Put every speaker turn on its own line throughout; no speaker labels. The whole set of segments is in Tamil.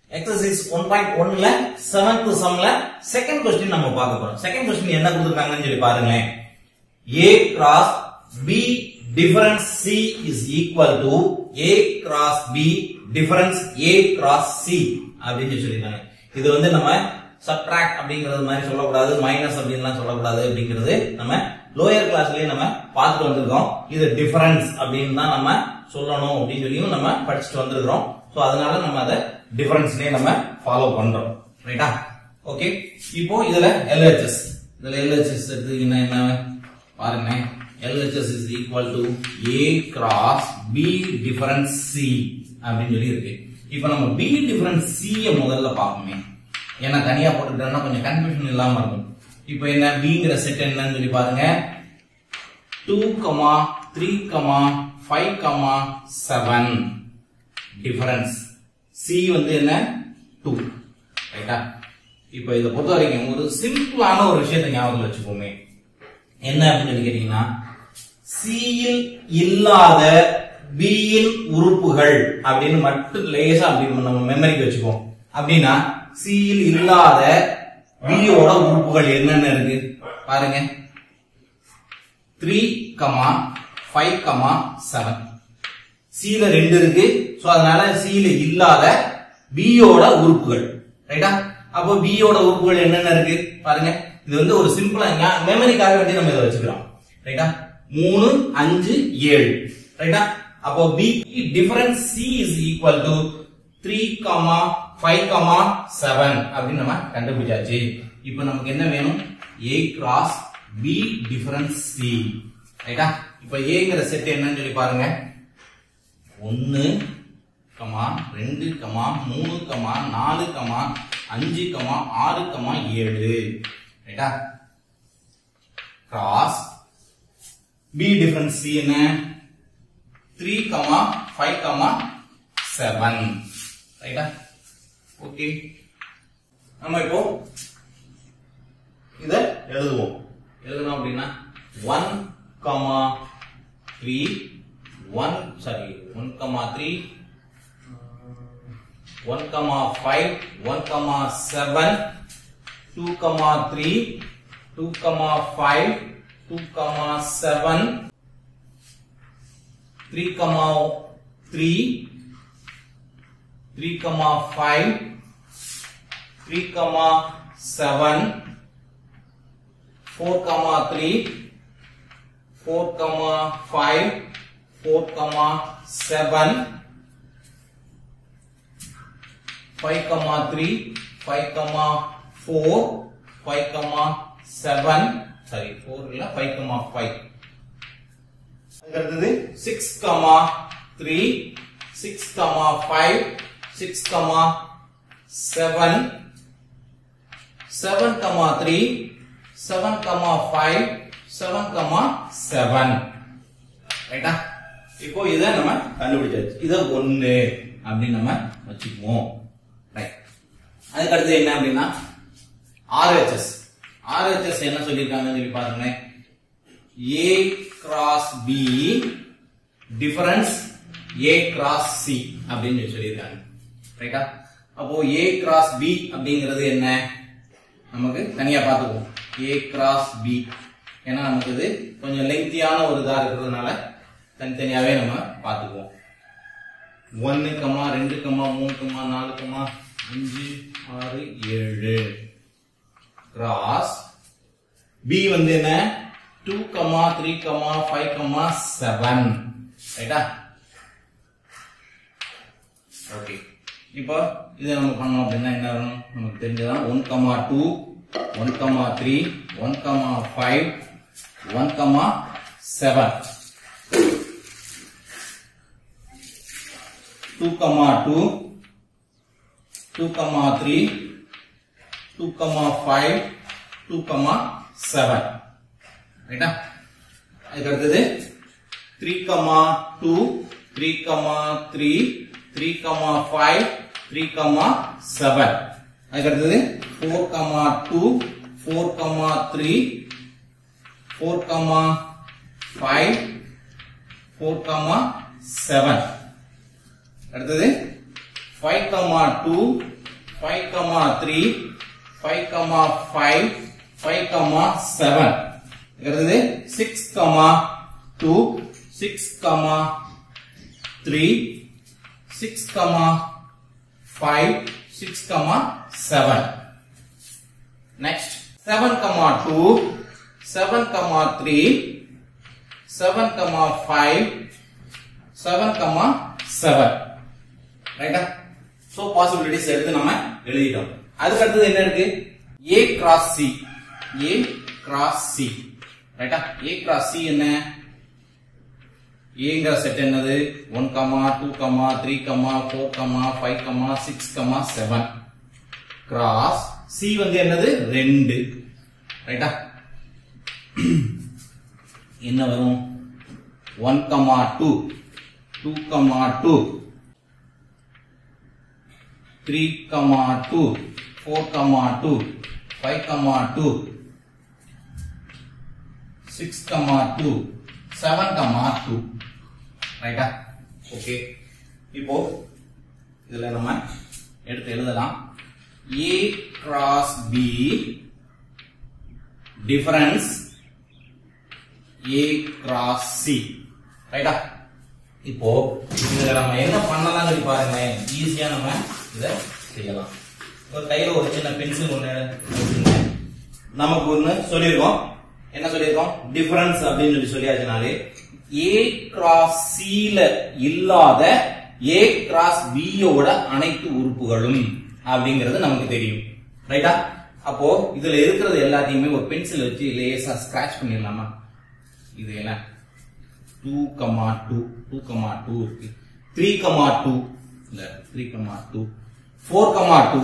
எக்ஸசைஸ் ஒன் பாயிண்ட் ஒன்ல செவன்த் சம்ல செகண்ட் கொஸ்டின் நம்ம பார்க்க போறோம் செகண்ட் கொஸ்டின் என்ன கொடுத்துருக்காங்கன்னு சொல்லி பாருங்களேன் A cross B difference C is equal to A cross B difference A cross C அப்படின்னு சொல்லியிருக்காங்க இது வந்து நம்ம சப்ட்ராக்ட் அப்படிங்கிறது மாதிரி சொல்லக்கூடாது மைனஸ் அப்படின்லாம் சொல்லக்கூடாது அப்படிங்கிறது நம்ம லோயர் கிளாஸ்லயே நம்ம பார்த்துட்டு வந்திருக்கோம் இது டிஃபரன்ஸ் அப்படின்னு தான் நம்ம சொல்லணும் அப்படின்னு சொல்லியும் நம்ம படிச்சுட்டு வந்திருக்கிறோம் சோ அதனால நம்ம அதை டிஃபரன்ஸ்லயே நம்ம ஃபாலோ பண்றோம் ரைட்டா ஓகே இப்போ இதுல எல்ஹெச்எஸ் இதுல எல்ஹெச்எஸ் எடுத்தீங்கன்னா என்ன பாருங்க LHS is equal to A cross B difference C அப்படின்னு சொல்லி இருக்கு இப்போ நம்ம B difference C ய முதல்ல பார்ப்போமே ஏன்னா தனியா போட்டுக்கிட்டோம்னா கொஞ்சம் கன்ஃபியூஷன் இல்லாம இருக்கும் இப்போ என்ன Bங்கிற செட் என்னன்னு சொல்லி பாருங்க two comma three comma five comma seven difference C வந்து என்ன டூ ரைட்டா இப்போ இதை பொறுத்த வரைக்கும் ஒரு சிம்பிளான ஒரு விஷயத்தை ஞாபகத்தில் வச்சுப்போமே என்ன அப்படின்னு சொல்லி கேட்டீங்கன்னா சியில் இல்லாத பியில் உறுப்புகள் அப்படின்னு மட்டும் லேசா அப்படி நம்ம மெமரிக்கு வச்சுப்போம் அப்படின்னா சியில் இல்லாத பியோட உறுப்புகள் என்னென்ன இருக்கு பாருங்க three comma five comma seven சில ரெண்டு இருக்கு சோ அதனால சில இல்லாத பியோட உறுப்புகள் ரைட்டா அப்போ பியோட உறுப்புகள் என்னென்ன இருக்கு பாருங்க இது வந்து ஒரு சிம்பிளா மெமரிக்காக வேண்டி நம்ம இதை வச்சுக்கிறோம் ரைட்டா மூணு அஞ்சு ஏழு ரைட்டா அப்போ B difference C is equal to three comma five comma seven அப்படின்னு நம்ம கண்டுபிடிச்சாச்சு இப்போ நமக்கு என்ன வேணும் A cross B difference C ரைட்டா இப்போ ஏங்கிற செட் என்னன்னு சொல்லி பாருங்க ஒன்னு கமா ரெண்டு கமா மூணு கமா நாலு கமா அஞ்சு கமா ஆறு கமா ஏழு ரைட்டா கிராஸ் பி டிஃபரன்ஸ் சி என்ன three comma five comma seven ரைட்டா ஓகே நம்ம இப்போ இத எழுதுவோம் எழுதணும் அப்படின்னா one comma three one sorry one comma three one comma five one comma seven two comma three two comma five two comma seven three comma three three comma five three comma seven four comma three four comma five four comma seven five comma three five comma four five comma seven sorry four இல்ல ஃபைவ் கமா ஃபைவ் அடுத்தது six comma three six comma five six comma seven seven comma three seven comma five seven comma seven ரைட்டா இப்போ இதை நம்ம கண்டுபிடிச்சாச்சு இதை ஒன்னு அப்படின்னு நம்ம வச்சுக்குவோம் ரைட் அதுக்கு அடுத்து என்ன அப்படின்னா ஆர்ஹெச்எஸ் ஆர்ஹெச்எஸ் என்ன சொல்லியிருக்காங்கன்னு சொல்லி பாருங்களேன் A cross B difference A cross C அப்படின்னு சொல்லி சொல்லியிருக்காங்க ரைட்டா அப்போ ஏ கிராஸ் பி அப்படிங்கிறது என்ன நமக்கு தனியா பார்த்துக்குவோம் ஏ கிராஸ் பி ஏன்னா நமக்கு இது கொஞ்சம் லெங்க்தியான ஒரு இதா இருக்கிறதுனால தனித்தனியாவே நம்ம பார்த்துக்குவோம் ஒன்னு கமா ரெண்டு கமா மூணு கமா நாலு கமா அஞ்சு ஆறு ஏழு கிராஸ் பி வந்து என்ன two comma three comma five comma seven ரைட்டா ஓகே இப்போ இதை நம்ம பண்ணோம் அப்படின்னா என்ன வரும் நமக்கு தெரிஞ்சதான் one comma two one comma three one comma five one comma seven two comma two two comma three two comma five two comma seven ரைட்டா அதுக்கு அடுத்தது three comma two three comma three three comma five three comma seven அதுக்கு அடுத்தது four comma two four comma three four comma five four comma seven அடுத்தது five comma two five comma three five comma five five comma seven இருக்கிறது six comma two six comma three six comma five six comma seven next seven comma two seven comma three seven comma five seven comma seven ரைட்டா சோ பாசிபிலிட்டிஸ் எடுத்து நம்ம எழுதிட்டோம் அதுக்கு அடுத்தது என்ன இருக்கு A cross C A cross C ரைட்டா ஏ கிராஸ் சி என்ன ஏங்கிற செட் என்னது one comma two comma three comma four comma five comma six comma seven cross C வந்து என்னது ரெண்டு ரைட்டா என்ன வரும் one comma two two comma two three comma two four comma two five comma two six comma two seven comma two ரைட்டா ஓகே இப்போ இதுல நம்ம எடுத்து எழுதலாம் A cross B difference A cross C ரைட்டா இப்போ இதுல நம்ம என்ன பண்ணலாம் சொல்லி பாருங்க ஈஸியா நம்ம இத செய்யலாம் ஒரு கையில ஒரு சின்ன பென்சில் ஒண்ணு வச்சுங்க. நமக்கு ஒண்ணு சொல்லியிருக்கோம் என்ன சொல்லியிருக்கோம் டிஃபரன்ஸ் அப்படின்னு சொல்லி சொல்லியாச்சுனாலே ஏ கிராஸ் சில இல்லாத ஏ கிராஸ் பியோட அனைத்து உறுப்புகளும் அப்படிங்கிறது நமக்கு தெரியும் ரைட்டா அப்போ இதுல இருக்கிறது எல்லாத்தையுமே ஒரு பென்சில் வச்சு லேசா ஸ்கிராச் பண்ணிடலாமா இது என்ன two comma two two comma two இருக்கு த்ரீ கமா டூ இல்ல three comma two four comma two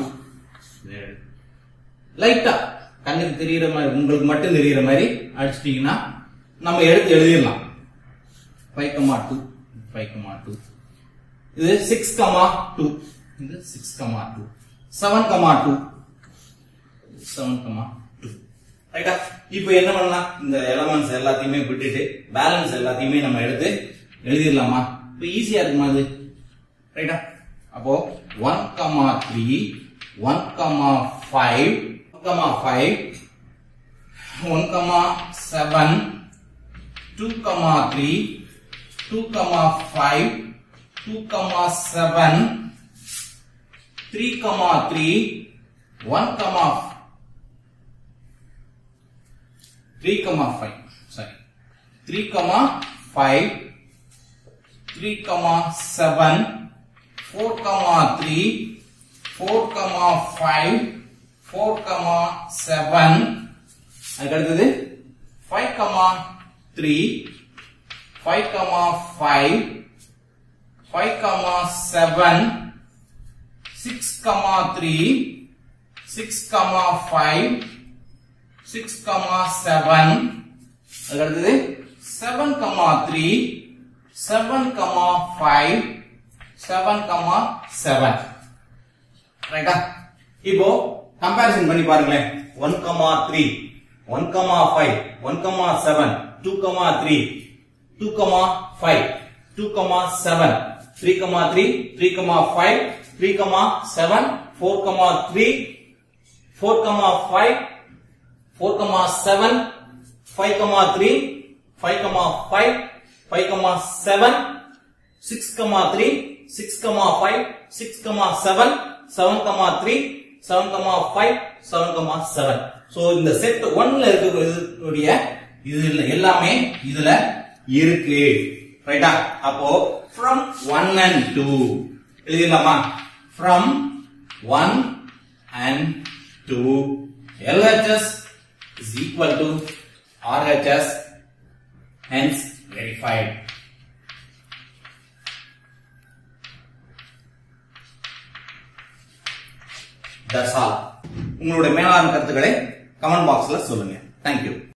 லைட்டா கண்ணுக்கு தெரியுற மாதிரி உங்களுக்கு மட்டும் தெரியுற மாதிரி அடிச்சிட்டீங்கன்னா நம்ம எடுத்து எழுதிடலாம் five comma two five comma two இது சிக்ஸ் கமா டூ இது six comma two seven comma two seven comma two ரைட்டா இப்போ என்ன பண்ணலாம் இந்த எலமெண்ட்ஸ் எல்லாத்தையுமே விட்டுட்டு பேலன்ஸ் எல்லாத்தையுமே நம்ம எடுத்து எழுதிடலாமா இப்போ ஈஸியா இருக்குமா அது ரைட்டா அப்போ one comma three one comma five comma five one comma seven two comma three two comma five two comma seven three comma three one comma three comma five sorry three comma five three comma seven four comma three four comma five four comma seven அதுக்கு அடுத்தது five comma three five comma five five comma seven six comma three six comma five six comma seven அதுக்கு அடுத்தது seven comma three seven comma five seven comma seven ரைட்டா இப்போ கம்பாரிசன் பண்ணி பாருங்களேன் one comma three one comma five one comma seven two comma three two comma five two comma seven three comma three three comma five three comma seven four comma three four comma five four comma seven five comma three five comma five five comma seven six comma three six comma five six comma seven seven comma three seven comma five seven comma seven so இந்த செட் ஒன்ல இருக்கக்கூடிய இதுல எல்லாமே இதுல இருக்கு ரைட்டா அப்போ from ஒன் அண்ட் டூ எழுதிடலாமா from one and two LHS is equal to RHS hence verified That's all. உங்களுடைய மேலான கருத்துக்களை கமெண்ட் பாக்ஸ்ல சொல்லுங்க தேங்க்யூ